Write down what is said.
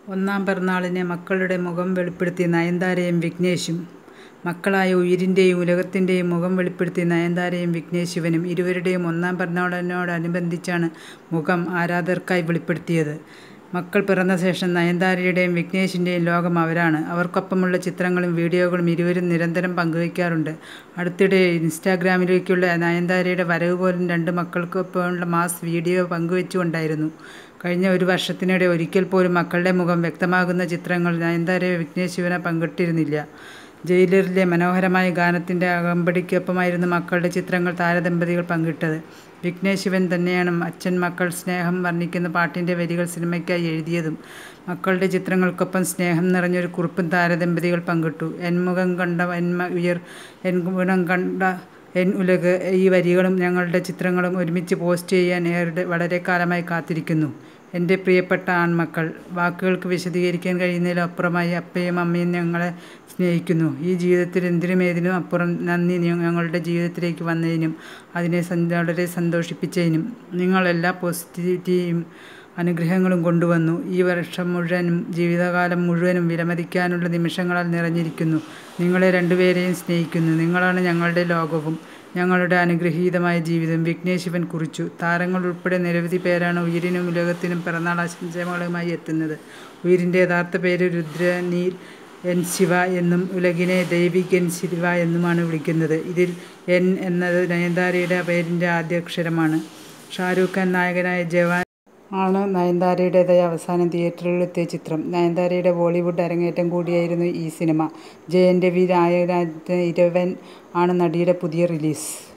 ഒന്നാം പിറന്നാളിന് മക്കളുടെ മുഖം വെളിപ്പെടുത്തി നയൻതാരയും വിഘ്നേശും. മക്കളായ ഉയിരിന്റെയും ഉലകത്തിന്റെയും മുഖം വെളിപ്പെടുത്തി നയൻതാരയും വിഘ്നേഷ് ശിവനും. ഇരുവരുടെയും ഒന്നാം പിറന്നാളിനോടനുബന്ധിച്ചാണ് മുഖം ആരാധകർക്കായി വെളിപ്പെടുത്തിയത്. മക്കൾ പിറന്ന ശേഷം നയൻതാരയുടെയും വിഘ്നേഷിന്റെയും ലോകം അവരാണ്. അവർക്കൊപ്പമുള്ള ചിത്രങ്ങളും വീഡിയോകളും ഇരുവരും നിരന്തരം പങ്കുവെക്കാറുണ്ട്. അടുത്തിടെ ഇൻസ്റ്റഗ്രാമിലേക്കുള്ള നയൻതാരയുടെ വരവ് പോലും രണ്ട് മക്കൾക്കൊപ്പമുള്ള മാസ് വീഡിയോ പങ്കുവെച്ചുകൊണ്ടായിരുന്നു. കഴിഞ്ഞ ഒരു വർഷത്തിനിടെ ഒരിക്കൽ പോലും മക്കളുടെ മുഖം വ്യക്തമാകുന്ന ചിത്രങ്ങൾ നയൻതാരയോ വിഘ്നേഷ് ശിവനോ പങ്കിട്ടിരുന്നില്ല. ജയിലറിലെ മനോഹരമായ ഗാനത്തിന്റെ അകമ്പടിക്കൊപ്പമായിരുന്നു മക്കളുടെ ചിത്രങ്ങൾ താരദമ്പതികൾ പങ്കിട്ടത്. വിഘ്നേഷ് ശിവൻ തന്നെയാണ് അച്ഛൻ മക്കൾ സ്നേഹം വർണിക്കുന്ന പാട്ടിന്റെ വരികൾ സിനിമയ്ക്കായി എഴുതിയതും. മക്കളുടെ ചിത്രങ്ങൾക്കൊപ്പം സ്നേഹം നിറഞ്ഞൊരു കുറിപ്പും താരദമ്പതികൾ പങ്കിട്ടു. എൻ മുഖം കണ്ട എൻ ഉയിർ, എൻ ഗുണം കണ്ട എൻ ഉലക് ഈ വരികളും ഞങ്ങളുടെ ചിത്രങ്ങളും ഒരുമിച്ച് പോസ്റ്റ് ചെയ്യാൻ വളരെക്കാലമായി കാത്തിരിക്കുന്നു. എന്റെ പ്രിയപ്പെട്ട ആൺമക്കൾ. വാക്കുകൾക്ക് വിശദീകരിക്കാൻ കഴിയുന്നതിലും അപ്പുറമായി അപ്പയും അമ്മയും ഞങ്ങളെ സ്നേഹിക്കുന്നു. ഈ ജീവിതത്തിൽ എന്തിനുമേതിനും അപ്പുറം നന്ദി ഞങ്ങളുടെ ജീവിതത്തിലേക്ക് വന്നതിനും അതിനെ വളരെ സന്തോഷിപ്പിച്ചതിനും. നിങ്ങൾ എല്ലാ പോസിറ്റിവിറ്റിയും അനുഗ്രഹങ്ങളും കൊണ്ടുവന്നു. ഈ വർഷം മുഴുവനും ജീവിതകാലം മുഴുവനും വിലമതിക്കാനുള്ള നിമിഷങ്ങളാൽ നിറഞ്ഞിരിക്കുന്നു. നിങ്ങളെ രണ്ടുപേരെയും സ്നേഹിക്കുന്നു. നിങ്ങളാണ് ഞങ്ങളുടെ ലോകവും ഞങ്ങളുടെ അനുഗ്രഹീതമായ ജീവിതവും വിഘ്നേഷ് ശിവൻ കുറിച്ചു. താരങ്ങൾ ഉൾപ്പെടെ നിരവധി പേരാണ് ഉയിരിനും ഉലകത്തിനും പിറന്നാൾ ആശംസകളുമായി എത്തുന്നത്. ഉയിരിന്റെ യഥാർത്ഥ പേര് രുദ്രനീൽ എൻ ശിവ എന്നും ഉലകിനെ ദൈവിക് എൻ ശിവ എന്നുമാണ് വിളിക്കുന്നത്. ഇതിൽ എൻ എന്നത് നയൻതാരയുടെ പേരിന്റെ ആദ്യാക്ഷരമാണ്. ഷാരൂഖ് ഖാൻ നായകനായ ജവാൻ ആണ് നയൻതാരയുടേതായി അവസാനം തിയേറ്ററുകളിലെത്തിയ ചിത്രം. നയൻതാരയുടെ ബോളിവുഡ് അരങ്ങേറ്റം കൂടിയായിരുന്നു ഈ സിനിമ. ജയൻ രവി നായകനായെത്തുന്ന ഇരവൻ ആണ് നടിയുടെ പുതിയ റിലീസ്.